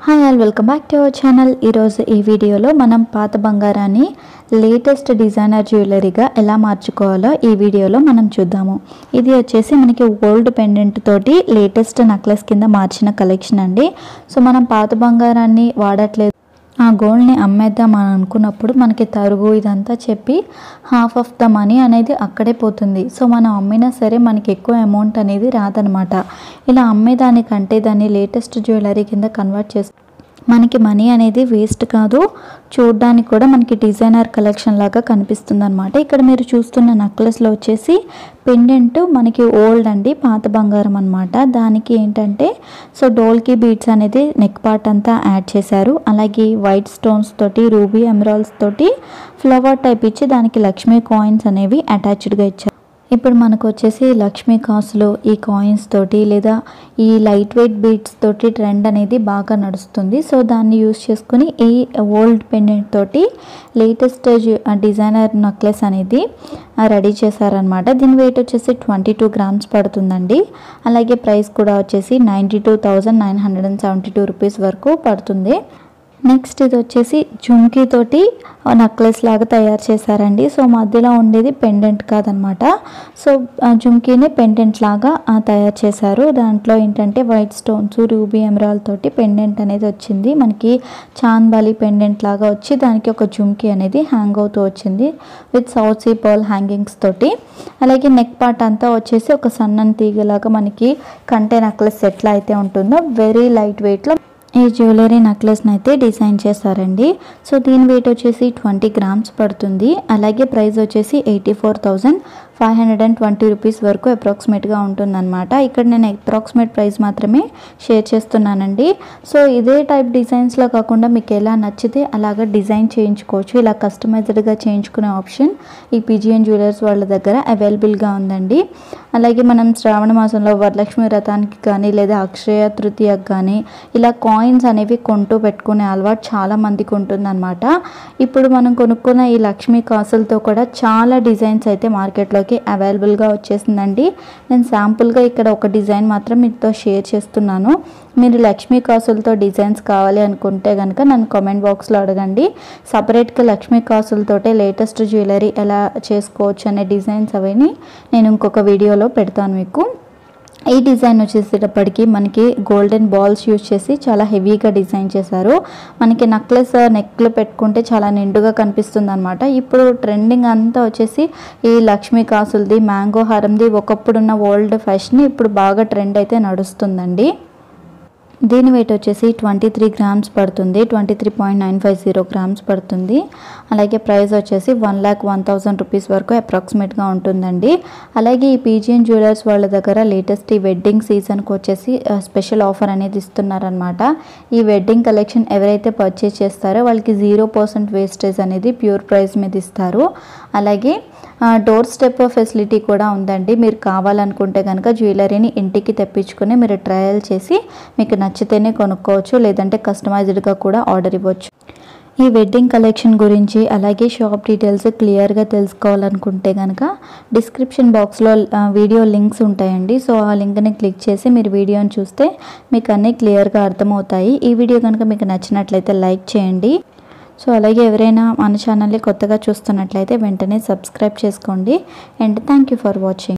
hi all welcome back to our channel ఈరోజు ఈ వీడియోలో మనం పాత బంగారాన్ని లేటెస్ట్ డిజైనర్ జ్యువెలరీగా ఎలా మార్చుకోవాలో ఈ వీడియోలో మనం చూద్దాము ఇది వచ్చేసి మనకి గోల్డ్ పెండెంట్ తోటి లేటెస్ట్ నెక్లెస్ కింద మార్చిన కలెక్షన్ అండి సో మనం పాత బంగారాన్ని వాడట్లేదు ఆ గోల్డ్ని అమ్మేద్దాం అని అనుకున్నప్పుడు మనకి తరుగు ఇదంతా చెప్పి హాఫ్ ఆఫ్ ద మనీ అనేది అక్కడే పోతుంది సో మనం అమ్మినా సరే మనకి ఎక్కువ అమౌంట్ అనేది రాదనమాట ఇలా అమ్మేదానికంటే దాన్ని లేటెస్ట్ జ్యువెలరీ కింద కన్వర్ట్ చేసి మనకి మనీ అనేది వేస్ట్ కాదు చూడడానికి కూడా మనకి డిజైనర్ కలెక్షన్ లాగా కనిపిస్తుంది అనమాట ఇక్కడ మీరు చూస్తున్న నెక్లెస్లో వచ్చేసి పెండెంట్ మనకి ఓల్డ్ అండి పాత బంగారం అనమాట దానికి ఏంటంటే సో డోల్కి బీడ్స్ అనేది నెక్ పార్ట్ అంతా యాడ్ చేశారు అలాగే వైట్ స్టోన్స్ తోటి రూబీ ఎమరాల్స్ తోటి ఫ్లవర్ టైప్ ఇచ్చి దానికి లక్ష్మీ కాయిన్స్ అనేవి అటాచ్డ్గా ఇచ్చారు ఇప్పుడు మనకు వచ్చేసి లక్ష్మీ కాసులు ఈ కాయిన్స్ తోటి లేదా ఈ లైట్ వెయిట్ బీట్స్ తోటి ట్రెండ్ అనేది బాగా నడుస్తుంది సో దాన్ని యూస్ చేసుకుని ఈ ఓల్డ్ పెండెంట్ తోటి లేటెస్ట్ డిజైనర్ నెక్లెస్ అనేది రెడీ చేశారనమాట దీని వెయిట్ వచ్చేసి ట్వంటీ టూ గ్రామ్స్ పడుతుందండి అలాగే ప్రైస్ కూడా వచ్చేసి ninety two thousand nine hundred and seventy two rupees వరకు పడుతుంది నెక్స్ట్ ఇది వచ్చేసి జుంకీ తోటి నెక్లెస్ లాగా తయారు చేశారండి సో మధ్యలో ఉండేది పెండెంట్ కాదనమాట సో ఆ జుంకీని పెండెంట్ లాగా ఆ, తయారు చేశారు దాంట్లో ఏంటంటే వైట్ స్టోన్స్ రూబీ ఎమరాల్ తోటి పెండెంట్ అనేది వచ్చింది మనకి చాంద్బాలి పెండెంట్ లాగా వచ్చి దానికి ఒక జుంకీ అనేది హ్యాంగ్ అవుతూ వచ్చింది with south sea pearl hangings తోటి అలాగే నెక్ పార్ట్ అంతా వచ్చేసి ఒక సన్నని తీగలాగా మనకి కంటే నెక్లెస్ ఎట్లా అయితే ఉంటుందో వెరీ లైట్ వెయిట్లో ఈ జ్యువెలరీ నెక్లెస్ని అయితే డిజైన్ చేశారండి సో దీని వెయిట్ వచ్చేసి ట్వంటీ గ్రామ్స్ పడుతుంది అలాగే ప్రైస్ వచ్చేసి eighty four thousand five hundred and twenty rupees వరకు అప్రాక్సిమేట్గా ఉంటుందన్నమాట ఇక్కడ నేను అప్రాక్సిమేట్ ప్రైస్ మాత్రమే షేర్ చేస్తున్నానండి సో ఇదే టైప్ డిజైన్స్లో కాకుండా మీకు ఎలా నచ్చితే అలాగ డిజైన్ చేయించుకోవచ్చు ఇలా కస్టమైజ్డ్గా చేయించుకునే ఆప్షన్ ఈ పిజిఎన్ జ్యువెలర్స్ వాళ్ళ దగ్గర అవైలబుల్గా ఉందండి అలాగే మనం శ్రావణ మాసంలో వరలక్ష్మి వ్రతానికి కానీ లేదా అక్షయ తృతీయకు కానీ ఇలా కాయిన్స్ అనేవి కొంటూ పెట్టుకునే అలవాటు చాలా మందికి ఉంటుందన్నమాట ఇప్పుడు మనం కొనుక్కున్న ఈ లక్ష్మీ కాసులతో కూడా చాలా డిజైన్స్ అయితే మార్కెట్లోకి అవైలబుల్గా వచ్చేసిందండి నేను శాంపుల్గా ఇక్కడ ఒక డిజైన్ మాత్రం మీతో షేర్ చేస్తున్నాను మీరు లక్ష్మీ కాసులతో డిజైన్స్ కావాలి అనుకుంటే కనుక నన్ను కామెంట్ బాక్స్లో అడగండి సపరేట్గా లక్ష్మీ కాసులతోటే లేటెస్ట్ జ్యువెలరీ ఎలా చేసుకోవచ్చు అనే డిజైన్స్ అవన్నీ నేను ఇంకొక వీడియోలో పెడతాను మీకు ఈ డిజైన్ వచ్చేసేటప్పటికి మనకి గోల్డెన్ బాల్స్ యూజ్ చేసి చాలా హెవీగా డిజైన్ చేశారు మనకి నెక్లెస్ నెక్లో పెట్టుకుంటే చాలా నిండుగా కనిపిస్తుంది అనమాట ఇప్పుడు ట్రెండింగ్ అంతా వచ్చేసి ఈ లక్ష్మీ కాసులది మ్యాంగో హారంది ఒకప్పుడున్న ఓల్డ్ ఫ్యాషన్ ఇప్పుడు బాగా ట్రెండ్ అయితే నడుస్తుందండి దీని వెయిట్ వచ్చేసి ట్వంటీ త్రీ గ్రామ్స్ పడుతుంది twenty three point nine five zero grams పడుతుంది అలాగే ప్రైస్ వచ్చేసి one lakh one thousand rupees వరకు అప్రాక్సిమేట్గా ఉంటుందండి అలాగే ఈ పీజిఎన్ జ్యువెలర్స్ వాళ్ళ దగ్గర లేటెస్ట్ ఈ వెడ్డింగ్ సీజన్కి వచ్చేసి స్పెషల్ ఆఫర్ అనేది ఇస్తున్నారనమాట ఈ వెడ్డింగ్ కలెక్షన్ ఎవరైతే పర్చేస్ చేస్తారో వాళ్ళకి జీరో పర్సెంట్ వేస్టేజ్ అనేది ప్యూర్ ప్రైస్ మీద ఇస్తారు అలాగే డోర్ స్టెప్ ఫెసిలిటీ కూడా ఉందండి మీరు కావాలనుకుంటే కనుక జ్యువెలరీని ఇంటికి తెప్పించుకొని మీరు ట్రయల్ చేసి మీకు నచ్చితేనే కొనుక్కోవచ్చు లేదంటే కస్టమైజ్డ్గా కూడా ఆర్డర్ ఇవ్వచ్చు ఈ వెడ్డింగ్ కలెక్షన్ గురించి అలాగే షాప్ డీటెయిల్స్ క్లియర్గా తెలుసుకోవాలనుకుంటే కనుక డిస్క్రిప్షన్ బాక్స్లో వీడియో లింక్స్ ఉంటాయండి సో ఆ లింక్ని క్లిక్ చేసి మీరు వీడియోని చూస్తే మీకు అన్నీ క్లియర్గా అర్థమవుతాయి ఈ వీడియో కనుక మీకు నచ్చినట్లయితే లైక్ చేయండి సో అలాగే ఎవరైనా మన ఛానల్ని కొత్తగా చూస్తున్నట్లయితే వెంటనే సబ్స్క్రైబ్ చేసుకోండి and thank you for watching